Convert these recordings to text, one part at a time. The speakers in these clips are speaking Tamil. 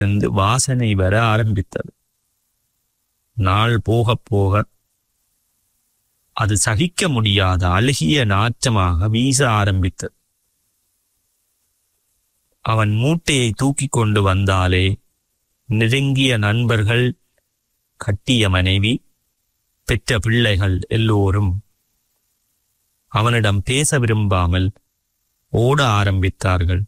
இருந்து வாசனை வர ஆரம்பித்தது நாள் போக போக அது சகிக்க முடியாத அழுகிய நாற்றமாக வீச ஆரம்பித்தது அவன் மூட்டையை தூக்கிக் கொண்டு வந்தாலே நெருங்கிய நண்பர்கள் கட்டிய மனைவி பெற்ற பிள்ளைகள் எல்லோரும் அவனிடம் பேச விரும்பாமல் ஓட ஆரம்பித்தார்கள்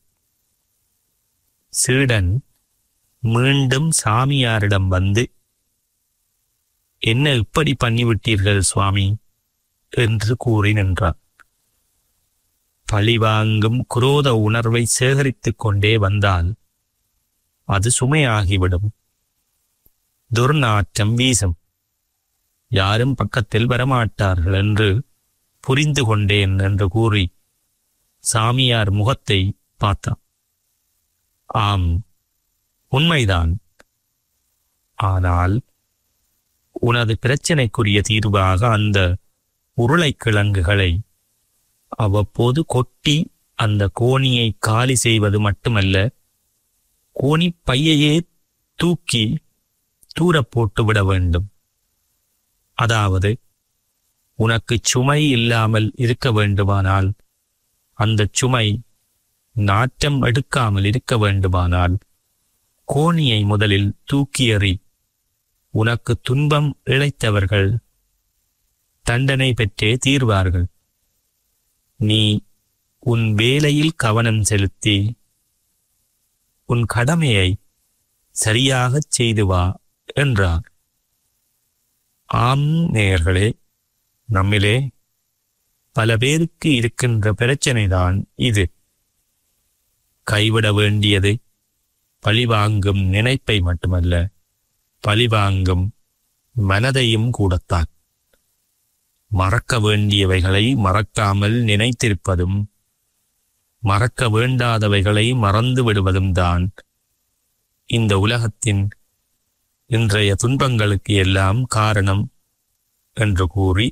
சீடன் மீண்டும் சாமியாரிடம் வந்து என்ன இப்படி பண்ணிவிட்டீர்கள் சுவாமி என்று கூறி நின்றார் பழிவாங்கும் குரோத உணர்வை சேகரித்துக் கொண்டே வந்தால் அது சுமையாகிவிடும் துர்நாற்றம் வீசும் யாரும் பக்கத்தில் வரமாட்டார்கள் என்று புரிந்து கொண்டேன் என்று கூறி சாமியார் முகத்தை பார்த்தான் ஆம் உண்மைதான் ஆனால் உனது பிரச்சனைக்குரிய தீர்வாக அந்த உருளைக்கிழங்குகளை அவ்வப்போது கொட்டி அந்த கோணியை காலி செய்வது மட்டுமல்ல கோணி பையையே தூக்கி தூர போட்டு விட வேண்டும் அதாவது உனக்கு சுமை இல்லாமல் இருக்க வேண்டுமானால் அந்த சுமை நாற்றம் எடுக்காமல் இருக்க வேண்டுமானால் கோணியை முதலில் தூக்கி எறி உனக்கு துன்பம் இழைத்தவர்கள் தண்டனை பெற்றே தீர்வார்கள் நீ உன் வேலையில் கவனம் செலுத்தி உன் கடமையை சரியாகச் செய்து வா என்றார் ஆம் நேயர்களே நம்மிலே பல பேருக்கு இருக்கின்ற பிரச்சனைதான் இது கைவிட வேண்டியது பழிவாங்கும் நினைப்பை மட்டுமல்ல பழிவாங்கும் மனதையும் கூடத்தான் மறக்க வேண்டியவைகளை மறக்காமல் நினைத்திருப்பதும் மறக்க வேண்டாதவைகளை மறந்து விடுவதும் தான் இந்த உலகத்தின் இன்றைய துன்பங்களுக்கு எல்லாம் காரணம் என்று கூறி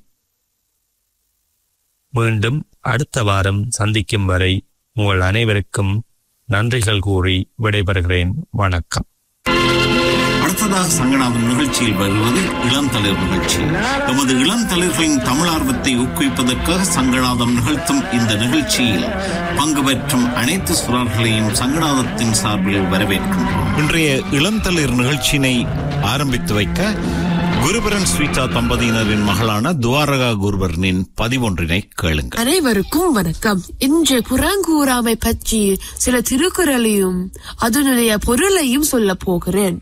மீண்டும் அடுத்த வாரம் சந்திக்கும் வரை உங்கள் அனைவருக்கும் நன்றிகள் கூறி விடைபெறுகிறேன் வணக்கம் அடுத்ததாக சங்கடாவின் நிகழ்ச்சியில் வருவது இளம் தளிர் நிகழ்ச்சி எமது இளம் தளிர்களின் தமிழார்வத்தை ஊக்குவிப்பதற்காக சங்கடாதம் நிகழ்த்தும் இந்த நிகழ்ச்சியில் பங்கு பெற்றும் அனைத்து சுரர்களையும் சங்கடாதத்தின் சார்பில் வரவேற்கின்றோம் இன்றைய இளம் தளிர் நிகழ்ச்சியினை ஆரம்பித்து வைக்க குருபரன் ஸ்வீதா தம்பதியினரின் மகளான துவாரகா குருபரனின் பதிவொன்றினை கேளுங்கள் அனைவருக்கும் வணக்கம் இன்று புறங்கூறாமை பற்றி சில திருக்குறளையும் அதனுடைய பொருளையும் சொல்ல போகிறேன்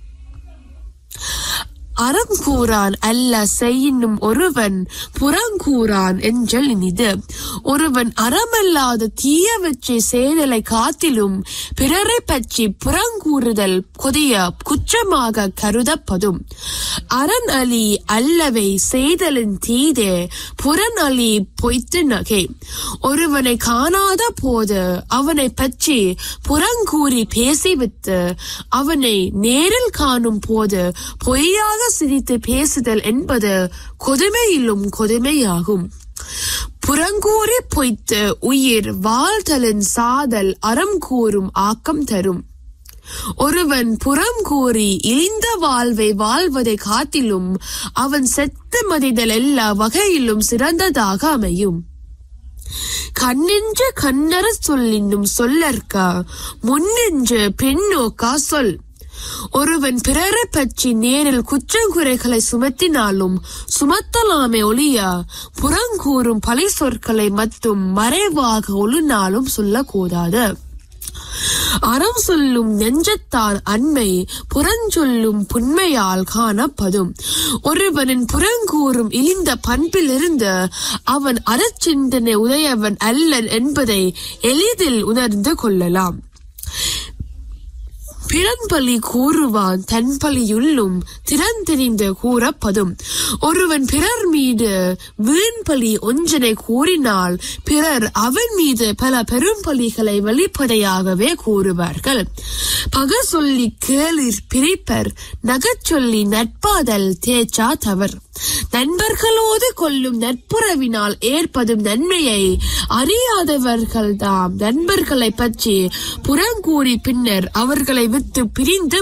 அறம் கூறான் அல்ல செய்யினும் ஒருவன் புறங்கூறான் என்றல் இனிது ஒருவன் அறமல்லாத தீயவற்றை செய்தலை காத்திலும் பிறரை பற்றி புறங்கூறுதல் கொடிய குற்றமாக கருதப்படும் அரண் அலி அல்லவை செய்தலின் தீதே புறன் அலி பொய்த்து நகை ஒருவனை காணாத போது அவனை பற்றி புறங்கூறி பேசிவிட்டு அவனை நேரில் காணும் போது பொய்யாக சிரித்து பேசுதல் என்பது கொடுமையிலும் கொடுமையாகும் புறங்கூறி பொய்த்து உயிர் வாழ்தலின் சாதல் அறம் கூறும் ஆக்கம் தரும் ஒருவன் புறம் கூறி இழிந்த வாழ்வை வாழ்வதை காட்டிலும் அவன் செத்து மதிதல் எல்லா வகையிலும் சிறந்ததாக அமையும் கண்ணின்று கண்ணற சொல்லினும் சொல்லற்க முன்னின்று பெண்ணோக்கா சொல் ஒருவன் பிறரை பற்றி நேரில் குற்றங்குறைகளை சுமத்தினாலும் சுமத்தலாமே ஒழிய புறங்கூறும் பழி சொற்களை மட்டும் மறைவாக ஒழுநாளும் சொல்லக்கூடாது அறம் சொல்லும் நெஞ்சத்தான் அண்மை புறஞ்சொல்லும் புண்மையால் காணப்படும் ஒருவனின் புறங்கூறும் இழிந்த பண்பிலிருந்து அவன் அறச்சிந்தனை உடையவன் அல்லன் என்பதை எளிதில் உணர்ந்து கொள்ளலாம் பிறன்பலி கூறுவான் தன்பலியுள்ளும் திறந்தெறிந்து கூறப்படும் ஒருவன் பிறர் மீது வீண்பலி ஒன்றனை கூறினால் பிறர் அவன் மீது பல பெரும்பலிகளை வெளிப்படையாகவே கூறுவார்கள் பக சொல்லி கேளிர் பிரிப்பர் நகச் சொல்லி நட்பாதல் தேச்சா தவர் நண்பர்களோடு கொள்ளும் நட்புறவினால் ஏற்படும் நன்மையை அறியாதவர்கள்தாம் நண்பர்களை பற்றி புறங்கூறி பின்னர் அவர்களை விட்டு பிரிந்து